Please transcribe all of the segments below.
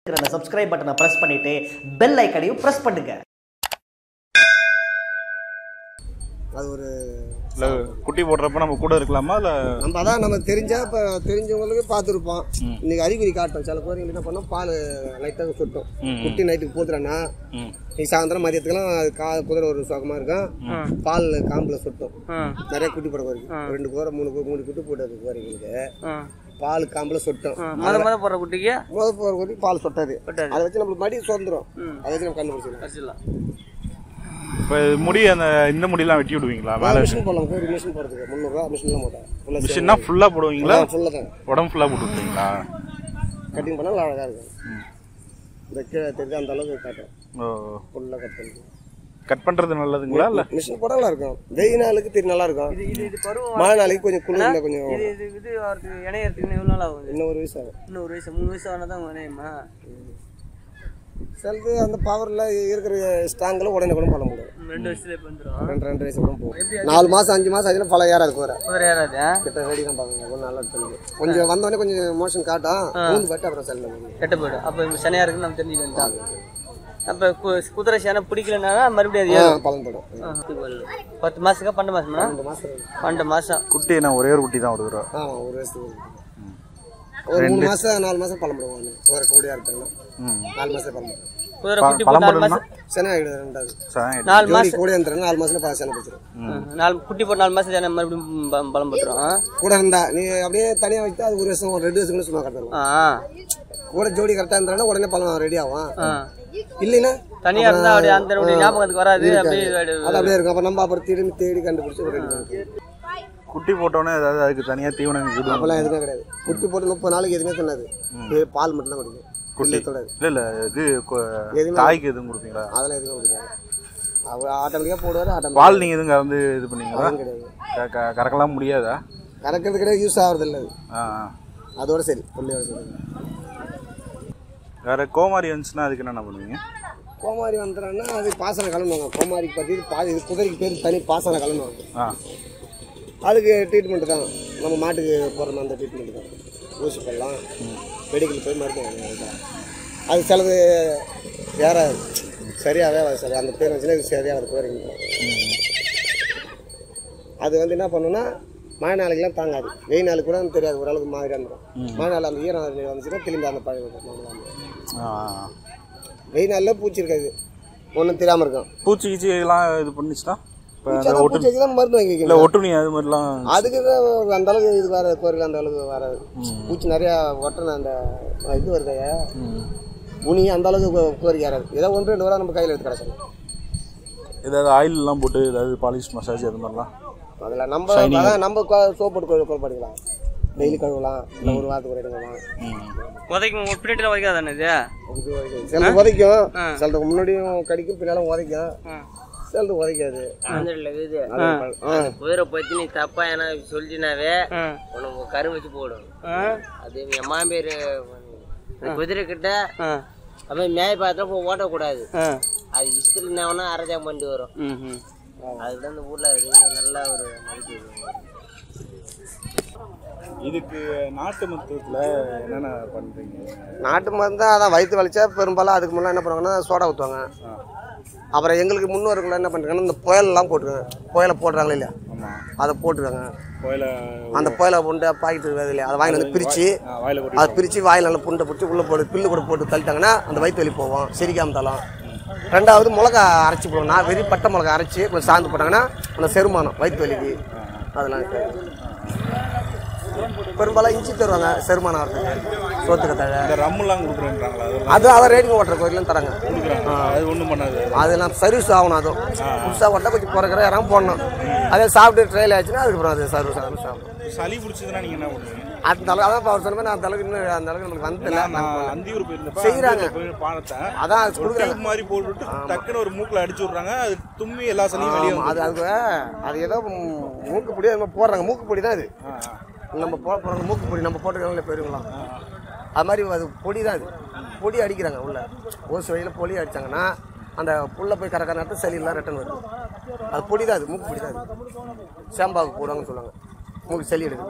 அந்த சப்ஸ்கிரைப் பட்டனை பிரஸ் பண்ணிட்டு பெல் ஐக்கனையும் பிரஸ் பண்ணுங்க அது ஒரு இல்ல குட்டி போடுறப்ப நம்ம கூட இருக்கலாமா இல்ல நம்ம அதான் நம்ம தெரிஞ்சா இப்போ தெரிஞ்சவங்களுக்கு பார்த்துருப்போம் இன்னைக்கு அறிகுறி காட்டும் சில கோரிகள் என்ன பண்ணோம் பால் லைட்டாக சுட்டும் குட்டி நைட்டுக்கு போத்துறேன்னா ம். இன்னைக்கு சாயந்தரம் மதியத்துக்குலாம் அது கா குதிரை ஒரு சுகமாக இருக்கும் பால் காம்பில் சுட்டும் நிறைய குட்டி போட கோரிக்கை ரெண்டு கோரை மூணு கோ- மூணு குட்டி போட்டது கோரிகளுக்கு பால் காம்பில் சுட்டும் முத முத போடுற குட்டிக்கு முதல் போகிற கோரி பால் சொட்டாது சொட்டாது. அதை வச்சு நம்மளுக்கு மடி சுதந்திரம் அதை வச்சு நம்ம கண்டுபிடிச்சிடலாம் கடிச்சிடலாம் இப்ப முடி அந்த இந்த முடியெல்லாம் வெட்டி விடுவீங்களா மேல மிஷின் போடலாம் கோரி மிஷின் போடுறதுக்கு முந்நூறுரூவா மிஷின்லாம் போட்டேன் ஃபுல்லாக மிஷின்னா ஃபுல்லா போடுவீங்களா ஃபுல்லாக தான் உடம்பு ஃபுல்லா போட்டு விட்டுருவீங்களா கட்டிங் பண்ணால் அழகாக இருக்கும் இந்த கீழே தெரிஞ்சு அந்த அளவுக்கு காட்டும் ஓ ஃபுல்லாக கட் பண்ணி கட் பண்றது நல்லதுங்களா இல்ல மிஷின் போட நல்லா இருக்கும் வெயில் நாளுக்கு திரு நல்லா இருக்கும் இது இது இது பருவம் மழை நாளைக்கு கொஞ்சம் குளிர்ல கொஞ்சம் இது இது இது வரதுக்கு இணையறதுக்கு எவ்வளோ நாள் ஆகும் இது? இன்னும் ஒரு வயசு ஆகும் இன்னும் ஒரு வயசு மூணு வயசு ஆனால் தான் இணையமா சிலது அந்த பவரில் இருக்கிற ஸ்ட்ராங்கில் உடனே கூட பண்ண முடியும் ரெண்டு வருஷத்துல இப்போ வந்துடும் ரெண்டு ரெண்டு வயசு கூட போகும் நாலு மாதம் அஞ்சு மாதம் ஆச்சுன்னா பல ஏறாது குதிரை குதிரை ஏறாது கிட்ட ரெடி தான் பார்க்கணும் கொஞ்சம் நல்லா தெரியும் கொஞ்சம் வந்தோடனே கொஞ்சம் மோஷன் காட்டும் மூந்து பட்டு அப்புறம் செல்ல முடியும் கெட்ட போயிடும் அப்போ இப்போ சனையாக இருக்குன்னு நம்ம தெரிஞ்சுக்க வேண்டாம் அப்போ குதிரை சேனை பிடிக்கலன்னா மறுபடியும் அது ஏறும் பலன் படும் ஆ. பத்து மாசத்துக்கா பன்னெண்டு மாசமா ரெண்டு மாதம் பன்னெண்டு மாசம் குட்டி என்ன ஒரே ஒரு குட்டி தான் ஒரு தடவை ஆமாம் ஒரு வயசுக்கு ஒரு மூணு மாதம் நாலு மாதம் பழம் போடுவாங்க ஒரு கோடியாக இருப்பாங்க ம். நாலு மாதம் பழம் போடும் குதிரை குட்டி போட்டு நாலு மாசம் சென்னை ஆகிடுது ரெண்டாவது சரி. நாலு ஜோடி மாசம் கூட இருந்தா நாலு மாசத்துல பா சென்னை பிடிச்சிடும் ஆ, நாலு குட்டி போட்டு நாலு மாசம் சேனை மறுபடியும் ப- பலம் போட்டுரும் கூட இருந்தா நீ அப்படியே தனியா வைத்தா அது ஒரு வருஷம் ஒரு ரெண்டு வருஷம் கூட சும்மா கட்டணும் ஆ கூட ஜோடி கரெக்டா இருந்தா உடனே பழம் ரெடி ஆகும் ஆ இல்லைன்னா தனியா இருந்தா அப்படியே அந்த அப்படியே ஞாபகத்துக்கு வராது அப்படியே இது- அது அப்படியே இருக்கும் அப்ப நம்ம அப்புறம் தேடி தேடி கண்டுபிடிச்சு ரெடி பண்ணுவோம் குட்டி போட்டோன்னே ஏதாவது அதுக்கு தனியா தீவனம் இது அப்பெல்லாம் எதுவுமே கிடையாது குட்டி போட்டு முப்பது நாளைக்கு எதுவுமே பண்ணாது இது பால் மட்டும் தான் குடிக்கும் குள்ளே தொடாது இல்ல இல்ல இது கொ- எதுவுமே தாய்க்கு எதுவும் கொடுப்பீங்களா அதெல்லாம் எதுவுமே குடிக்காது அவர் ஆட்டோமேட்டிக்காக போடுவார் ஆட்டோமேட்டிக் பால் நீங்க எதுவும் கலந்து இது பண்ணீங்களா கிடையாது க- க- கறக்கலாம் முடியாதா கறக்கிறது கிடையாது யூஸ் ஆகுறது இல்லை அது ஆ ஆ. அதோட சரி புள்ளியோட சரி வேற கோமாரி வந்துச்சுன்னா அதுக்கு என்னென்ன பண்ணுவீங்க கோமாரி வந்துடுறான்னா அது பாசனம் கலந்துவாங்க கோமாரிக்கு பற்றி பா இது குதிரைக்கு பேர் தனி பாசனம் கலந்துவாங்க ஆ அதுக்கு ட்ரீட்மெண்ட் தான் நம்ம மாட்டுக்கு போடுற அந்த ட்ரீட்மெண்ட் தான் ஊசி போடலாம் மெடிக்கல் போய் மருத்துவம் வாங்கலாம். அது சிலது வேறாது சரியாகவே ஆகாது சரி அந்த பேர் வச்சுன்னா இது சரியாகாது போகிறீங்க அது வந்து என்ன பண்ணுன்னா மழை நாளைக்கெல்லாம் தாங்காது வெயில் நாளுக்கு கூட தெரியாது ஓரளவுக்கு மாதிரி வந்துடும் மழை நாள் அந்த ஈரம் அது வந்துச்சுன்னா திரும்பி அந்த பழைய வந்துடும். ஆ, ஆ. வெயில் நாளில் பூச்சி இருக்காது ஒன்றும் தெரியாமல் இருக்கும் பூச்சி கீச்சி இதெல்லாம் இது பண்ணிச்சுன்னா இப்போ அந்த பூச்சி ஒட்டு பூச்சி தான் மருந்து வாங்கி வைக்கணும் இல்லை ஒட்டுணி அது மாதிரிலாம் அதுக்கு தான் அந்த அளவுக்கு இது வர கோரிக்கை அந்த அளவுக்கு வராது பூச்சி நிறையா ஒட்டணும் அந்த இது வருதையா உனி அந்த அளவுக்கு கோ- கோரிக்கை வராது ஏதோ ஒன்று ரெண்டு வாரம் நம்ம கையில் எடுத்து கிடச்சிடும் ஏதாவது ஆயில் எல்லாம் போட்டு ஏதாவது பாலிஷ் மசாஜ் அது மாதிரிலாம் அதில் நம்ம அதான் நம்ம சோப் போட்டு கொ- குழப்படிக்கலாம் டெய்லி கழுவலாம் இல்லை ஒரு வாரத்துக்கு ஒரு கழுவலாம் உதைக்கும் பின்னாடி உதைக்காது தானே இது இது வரைக்கும். சிலது உதைக்கும் சிலதுக்கு முன்னாடியும் கடிக்கும் பின்னாலும் உதைக்கும் சிலது உதைக்காது இது அது பழ- ஆ குதிரை பத்தி நீ தப்பா என்ன சொல்லிட்டினாவே ஆ. உனக்கு கரு வச்சு போடும் ஆ அது என் மாமியார் குதிரை கிட்ட ஆ அவன் மேய பாத்திரம் போய் ஓட்டக்கூடாது ஆ அது இஸ்திரி நேவனா அரைஜாம் பண்ணிட்டு வரும் ம் ம் அதுதான் இந்த ஊர்ல அது நல்ல ஒரு மதிப்பு இருக்கு. இதுக்கு நாட்டு மருத்துவத்தில் என்னென்ன பண்ணுறீங்க நாட்டு மருந்து தான் அதான் வயிற்று வலிச்சா பெரும்பாலும் அதுக்கு முன்னே என்ன பண்ணுவாங்கன்னா சோடா ஊற்றுவாங்க அப்புறம் எங்களுக்கு முன்னோர்கள் என்ன பண்ணுறாங்கன்னா இந்த புயலெல்லாம் போட்டுருக்காங்க புயலை போடுறாங்களே இல்லையா ஆமாம் அதை போட்டுருக்காங்க கோயில அந்த புயலை புண்டை பாக்கெட் இருக்குது இல்லையா அதை வாங்கி வந்து பிரித்து வாயில் போட்டு அதை பிரித்து வாயில் நல்லா புண்டை பிடிச்சி உள்ளே போட்டு பில்லு கூட போட்டு தள்ளிட்டாங்கன்னா அந்த வயிற்று வலி போவோம் சிரிக்காம தள்ளும் ரெண்டாவது மிளகா அரைச்சி போடுவோம் நான் வெறி பட்டை மிளகா அரைச்சி கொஞ்சம் சாந்து போட்டாங்கன்னா அந்த செருமானம் வயிற்று வலிக்கு அதெல்லாம் இருக்காது. பெரும்பாலும் இஞ்சி தருவாங்க செருமானம் ஆகிறதுக்கு சோத்துக்கு தழை இந்த ரம்முலாம் கொடுக்குறேன்றாங்களா அதெல்லாம் அது அதை ரேடிங் ஓட்டுற கோயிலும் தராங்க கொடுக்குறாங்க அது ஒன்றும் பண்ணாது அதெல்லாம் சர்வீஸ் ஆகணும் அதுவும் புதுசாக ஓட்டா கொஞ்சம் பிறக்கிற இடம் போடணும் அதே சாப்பிட்டு ட்ரெயில் ஆச்சுன்னா அதுக்கப்புறம் அது சர்வீஸ் சர்வீஸ் ஆகும் சளி பிடிச்சதுன்னா நீங்கள் என்ன பண்ணுவீங்க அந்த அளவுக்கு அதான் அவர் சொன்ன மாதிரி அந்த அளவுக்கு இன்னும் அந்த அளவுக்கு நமக்கு வந்ததில்ல நான் அந்தியூர் போயிருந்தப்ப செய்றாங்க. அந்தியூர்ல போய் பார்த்தேன் அதான் ஒரு கொடுக்குறாங்க டியூப் மாதிரி போட்டுட்டு டக்குன்னு ஒரு மூக்குல அடிச்சு விட்றாங்க அது தும்மி எல்லா சளியும் வெளியே ஆமா, அது அதுக்கு அது ஏதோ ம், மூக்குப்பொடி அது மாதிரி போடுறாங்க மூக்குப்பொடி தான் அது நம்ம போட போகிறாங்க மூக்குப்பொடி நம்ம போட்டுருக்காங்களே போயிருக்கலாம் அது மாதிரி அது பொடி தான் அது பொடி அடிக்கிறாங்க உள்ள ஓசு வழியில் பொடி அடிச்சாங்கன்னா அந்த புல்ல போய் கறக்கிற நேரத்தில் சளியெல்லாம் ரிட்டன் வருது அது பொடி தான் அது மூக்கு பொடி தான் அது சேம்பாவுக்கு போடுவாங்கன்னு சொல்லுவாங்க மூக்கு சளி எடுக்குது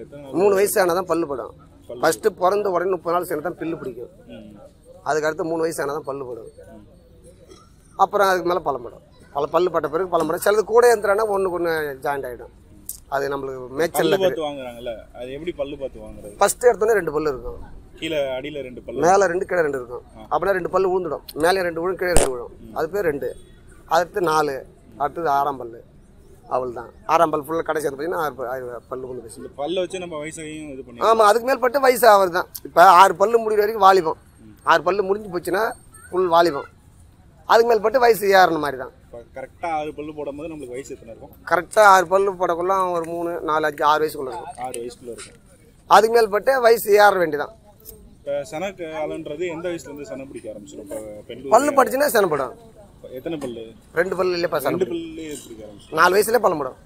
எத்தனை நாள் மூணு வயசு ஆனால் தான் பல்லு படும் ஃபஸ்ட்டு பிறந்த உடனே முப்பது நாள் சேர்ந்து தான் பில்லு பிடிக்கும் ம். அதுக்கு அடுத்து மூணு வயசு ஆனால் தான் பல்லு படும் அப்புறம் அதுக்கு மேலே பழம் படும் பல பல்லு பட்ட பிறகு பழம் படும் சிலது கூட இருந்துறானா ஒன்றுக்கு ஒன்று ஜாயிண்ட் ஆகிடும் அது நம்மளுக்கு பல்லு மேய்ச்சல் பார்த்து வாங்குறாங்கல்ல அது எப்படி பல்லு பார்த்து வாங்குறது ஃபஸ்ட்டு எடுத்தோன்னே ரெண்டு பல்லு இருக்கும் கீழே அடியில ரெண்டு பல்லு மேலே ரெண்டு கீழே ரெண்டு இருக்கும் அப்படின்னா ரெண்டு பல்லு ஊந்துடும் மேலே ரெண்டு விழும் கீழே ரெண்டு விழும் அது பேர் ரெண்டு அடுத்து நாலு அடுத்தது ஆறாம் பல்லு அவள் தான் ஆறாம் பல் ஃபுல்லாக கடைசி எடுத்து பார்த்தீங்கன்னா ஆறு பல்- ஆறு பல்லு கொண்டு பேசி இந்த பல்ல வச்சு நம்ம வயசையும் இது பண்ணி ஆமாம் அதுக்கு மேற்பட்டு வயசு ஆகுது தான் இப்போ ஆறு பல்லு முடிகிற வரைக்கும் வாலிபம் ஆறு பல்லு முடிஞ்சு போச்சுன்னா ஃபுல் வாலிபம் அதுக்கு மேற்பட்டு வயசு ஏறின மாதிரி தான் கரெக்டா ஆறு பல்லு போடும்போது நம்மளுக்கு வயசு எத்தனை இருக்கும் கரெக்டாக ஆறு பல்லு போடக்குள்ள ஒரு மூணு நாலு அஞ்சு ஆறு வயசுக்குள்ள இருக்கும் ஆறு வயசுக்குள்ள இருக்கும் அதுக்கு மேற்பட்டு வயசு ஏற வேண்டியதான் இப்போ சனக்கு ஆளுன்றது எந்த வயசுல இருந்து சனை பிடிக்க ஆரம்பிச்சிடும் இப்போ பெண் பல்லு படிச்சுன்னா சனப்படும் எத்தனை பல்லு ரெண்டு பல்லு இல்லைப்பா ரெண்டு சனப்படும் பல்லே பிடிக்க ஆரம்பிச்சிடும் நாலு வயசுலேயே பழம் படும்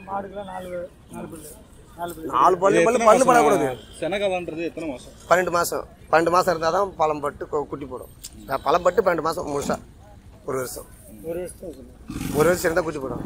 நாலு பல்லு பல்லு பல்லு படக்கூடாது செனகலான்றது எத்தனை மாசம் பன்னெண்டு மாதம் பன்னெண்டு மாதம் இருந்தால் தான் பழம் பட்டு கு- குட்டி போடும் அஹ் பழம் பட்டு பன்னெண்டு மாதம் முழுசா ஒரு வருஷம் ஒரு வருஷம் ஒரு வருஷம் இருந்தால் குட்டி போடும்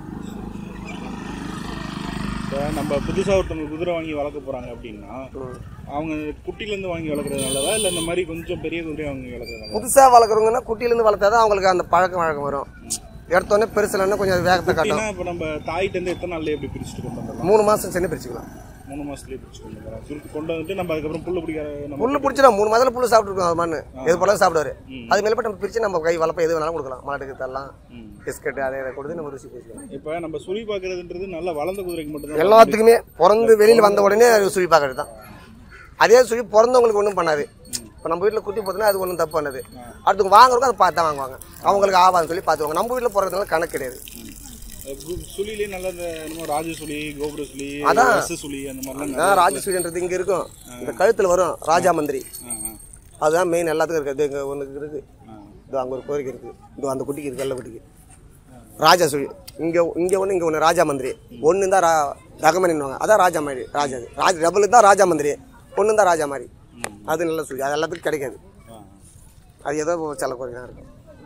இப்போ நம்ம புதுசா ஒருத்தவங்க குதிரை வாங்கி வளர்க்க போறாங்க அப்படின்னா அவங்க குட்டில இருந்து வாங்கி வளர்க்குறது நல்லதா இல்ல இந்த மாதிரி கொஞ்சம் பெரிய குதிரை வாங்கி வளர்க்குறது நல்லதா புதுசாக வளர்க்குறவங்கன்னா குட்டியிலேருந்து வளர்த்தா தான் அவங்களுக்கு அந்த பழக்கம் வழக்கம் வரும் எடுத்தோடனே பெருசுலன்னா கொஞ்சம் அது வேகத்தை காட்டும் குட்டினா இப்போ நம்ம தாயிட்ட இருந்து எத்தனை நாள்ல எப்படி பிரிச்சுட்டு கொண்டு வந்துடலாம் மூணு மாதம் சென்று பிரிச்சுக்கலாம் மூணு மாசத்துலயே பிரிச்சு கொண்டு வந்துடலாம் சுருட்டு கொண்டு வந்துட்டு நம்ம அதுக்கப்புறம் புல்லு பிடிக்கிற நம்ம புல்லு பிடிச்சிடும் மூணு மாதத்துல புல்லு சாப்பிட்டுருக்கோம் அது மண்ணு எது போல சாப்பிடுவாரு அது மேலே நம்ம பிரித்து நம்ம கை வளர்ப்ப எது வேணாலும் கொடுக்கலாம் மாட்டுக்கு தரலாம் ம். பிஸ்கட் அதை இதை கொடுத்து நம்ம ருசி பேசிக்கலாம் இப்போ நம்ம சுழி பார்க்கறதுன்றது நல்லா வளர்ந்த குதிரைக்கு மட்டும் எல்லாத்துக்குமே பிறந்து வெளியில் வந்த உடனே அது சுழி பார்க்கறது தான் அதே சுழி பிறந்தவங்களுக்கு ஒன்றும் பண்ணாது இப்போ நம்ம வீட்டில் குட்டி போதுன்னா அது ஒன்றும் தப்பு பண்ணது அடுத்தவங்க வாங்குறவங்க அதை பார்த்து தான் வாங்குவாங்க அவங்களுக்கு ஆவாதுன்னு சொல்லி பார்த்துவாங்க நம்ம வீட்டில் போகிறதுனால கணக்கு கிடையாது சுழிலே நல்ல இந்த என்னமோ ராஜ சுழி கோபுர சுழி அதான். ரச சுழி அந்த மாதிரிலாம் அதான் ராஜசூரியன்றது இங்கே இருக்கும் இந்த கழுத்தில் வரும் ராஜா மந்திரி ஆ, ஆ, அதுதான் மெயின் எல்லாத்துக்கும் இருக்குது இங்கே ஒன்றுக்கு இருக்குது ஆ. இதோ அங்கே ஒரு கோரிக்கை இருக்குது இதோ அந்த குட்டிக்கு இருக்கு வெள்ளை குட்டிக்கு ராஜா சுழி இங்கே இங்கே ஒன்று இங்கே ஒன்று ராஜா மந்திரி ஒன்று தான் ரா ரகமணின்னுவாங்க அதான் ராஜா மாதிரி ராஜா அது. ராஜ டபுள் தான் ராஜா மந்திரி ஒன்று தான் ராஜா மாதிரி அது நல்ல சுழி அது எல்லாத்துக்கும் கிடைக்காது ஆ. அது ஏதோ சில கோரிக்கை இருக்கும்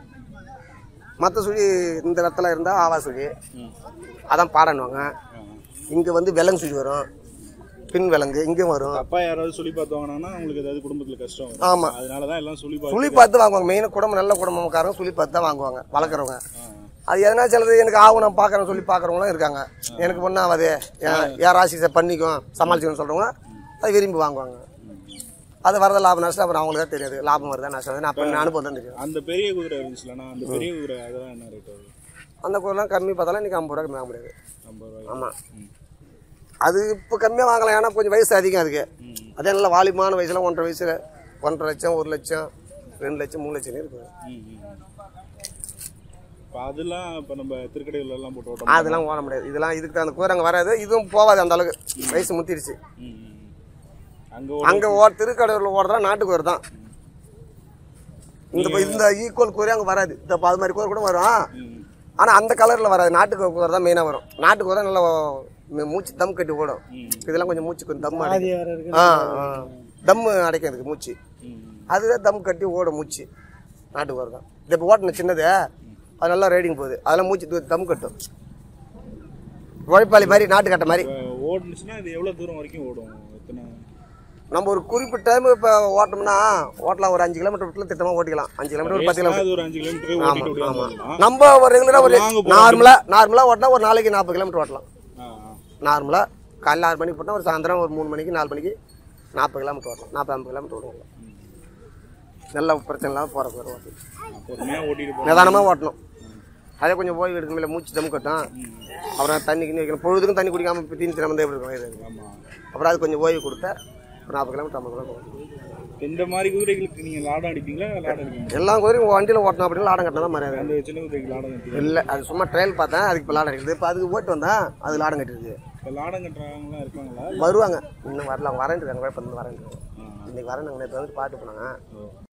மற்ற சுழி இந்த இடத்துல இருந்தால் ஆவா சுழி ம். அதான் பாடணுவாங்க ஆ. இங்கே வந்து விலங்கு சுழி வரும் பின் விலங்கு இங்கேயும் வரும் அப்பா யாராவது சொல்லி பார்த்து வாங்கினாங்கன்னா அவங்களுக்கு ஏதாவது குடும்பத்துல கஷ்டம் வரும் ஆமா. அதனால தான் எல்லாம் சொல்லி சுழி பார்த்து பார்த்து வாங்குவாங்க மெயினாக குடும்பம் நல்ல குடும்பக்காரங்க சுழி பார்த்து தான் வாங்குவாங்க வளர்க்குறவங்க அது எதனா சிலது எனக்கு ஆகும் நான் பார்க்குறேன் சொல்லி பார்க்குறவங்களும் இருக்காங்க எனக்கு ஒன்றும் ஆகாது என் என் ராசி சார் பண்ணிக்கும் சமாளிச்சுக்கணும் சொல்கிறவங்க அது விரும்பி வாங்குவாங்க அது வரத லாபம் நஷ்டம் அப்புறம் அவங்களுக்கு தான் தெரியாது லாபம் வருதா நஷ்டம் வருது நான் பண்ண அனுபவம் தான் தெரியும் அந்த பெரிய குதிரை இருந்துச்சுலண்ணா அந்த பெரிய குதிரை அதெல்லாம் என்ன ரேட் ஆகுது அந்த குதிரைலாம் கம்மி பார்த்தாலும் இன்றைக்கி ஐம்பது ரூபா கம்மி வாங்க முடியாது ஐம்பது ரூபாய் ஆமாம் அது இப்போ கம்மியாக வாங்கலாம் ஏன்னா கொஞ்சம் வயசு அதிகம் அதுக்கு அதே நல்ல வாலிபமான வயசுல ஒன்றரை வயசில் ஒன்றரை லட்சம் ஒரு லட்சம் ரெண்டு லட்சம் மூணு லட்சம் இருக்குது ம், ம், ம். இப்போ அதெல்லாம் இப்போ நம்ம திருக்கடையில எல்லாம் போட்டு ஓட்டம் அதெல்லாம் ஓட முடியாது இதெல்லாம் இதுக்கு தான் அந்த குதிரை அங்கே வராது இதுவும் போகாது அந்த அளவுக்கு வயசு முத்திருச்சு ம், ம், ம். அங்க அங்கே ஓ திருக்கடையூரில் ஓடுறதா நாட்டு குதிரை தான் இந்த இந்த ஈக்குவல் குதிரை அங்கே வராது இந்த அது மாதிரி குதிரை கூட வரும் ஆனால் அந்த கலரில் வராது நாட்டு குதிரை தான் மெயினாக வரும் நாட்டு குதிரை நல்லா மூ- மூச்சு தம் கட்டி ஓடும் இதெல்லாம் கொஞ்சம் மூச்சு கொஞ்சம் தம் அடைக்கும் ஆ ஆ தம் அடைக்கும் இதுக்கு மூச்சு அதுதான் தம் கட்டி ஓடும் மூச்சு நாட்டு குதிரை தான் இது இப்போ ஓட்டின சின்னது அது நல்லா ரைடிங் போகுது அதெல்லாம் மூச்சு தூ- தம் கட்டும் உழைப்பாளி மாதிரி நாட்டு கட்ட மாதிரி இப்போ ஓடுனுச்சுன்னா இது எவ்வளோ தூரம் வரைக்கும் ஓடும் எத்தனை நம்ம ஒரு குறிப்பிட்ட டைம் இப்போ ஓட்டோம்னா ஓட்டலாம் ஒரு அஞ்சு கிலோமீட்டர் விட்டுல திட்டமாக ஓட்டிக்கலாம் அஞ்சு கிலோமீட்டர் ஒரு பத்து கிலோமீட்டர் அது ஒரு அஞ்சு கிலோமீட்டர் ஓட்டிட்டு ஓடி வந்துடலாம். நம்ம ஒரு ரெகுலராக ஒரு Long போறது. நார்மலாக நார்மலாக ஓட்டினா ஒரு நாளைக்கு நாற்பது கிலோமீட்டர் ஓட்டலாம் ஆ, ஆ. நார்மலாக காலைல ஆறு மணிக்கு போட்டால் ஒரு சாயந்தரம் ஒரு மூணு மணிக்கு நாலு மணிக்கு நாற்பது கிலோமீட்டர் ஓட்டலாம் நாற்பது ஐம்பது கிலோமீட்டர் ஓடுவோம் நல்ல பிரச்சனை இல்லாமல் போகிற போகிற ஓட்டலாம் பொறுமையா ஓட்டிட்டு போகணும் நிதானமாக ஓட்டணும் அதே கொஞ்சம் ஓய்வு எடுக்கணும் இல்லை மூச்சு தம் கட்டும் அப்புறம் தண்ணி கிண்ணி வைக்கணும் பொழுதுக்கும் தண்ணி குடிக்காமல் இப்போ தீனி தினம் எப்படி இருக்கும் வயிறு எரியும். ஆமா அப்புறம் அது கொஞ்சம் ஓய்வு கொடுத்தா ஒரு நாற்பது கிலோமீட்டர் ஐம்பது கிலோமீட்டர் ஓட்டணும் இந்த மாதிரி குதிரைகளுக்கு நீங்க லாடம் அடிப்பீங்களா லாடம் அடிப்பீங்க எல்லா குதிரையும் வண்டியில் ஓட்டணும் அப்படின்னு லாடம் கட்டினா தான் மரியாதை அந்த சின்ன குதிரைக்கு லாடம் கட்டி இல்லை அது சும்மா ட்ரையல் பார்த்தேன் அதுக்கு இப்போ லாடம் கட்டிடுது இப்போ அதுக்கு ஓட்டு வந்தா அது லாடம் கட்டிருக்கு இப்போ லாடம் கட்டுறவங்களாம் இருக்காங்களா வருவாங்க இன்னும் வரல அவங்க வரேன் இருக்காங்க இப்போ வந்து வரேன் இன்னைக்கு வரேன் நாங்கள் நேற்று வந்து பார்த்து போனாங்க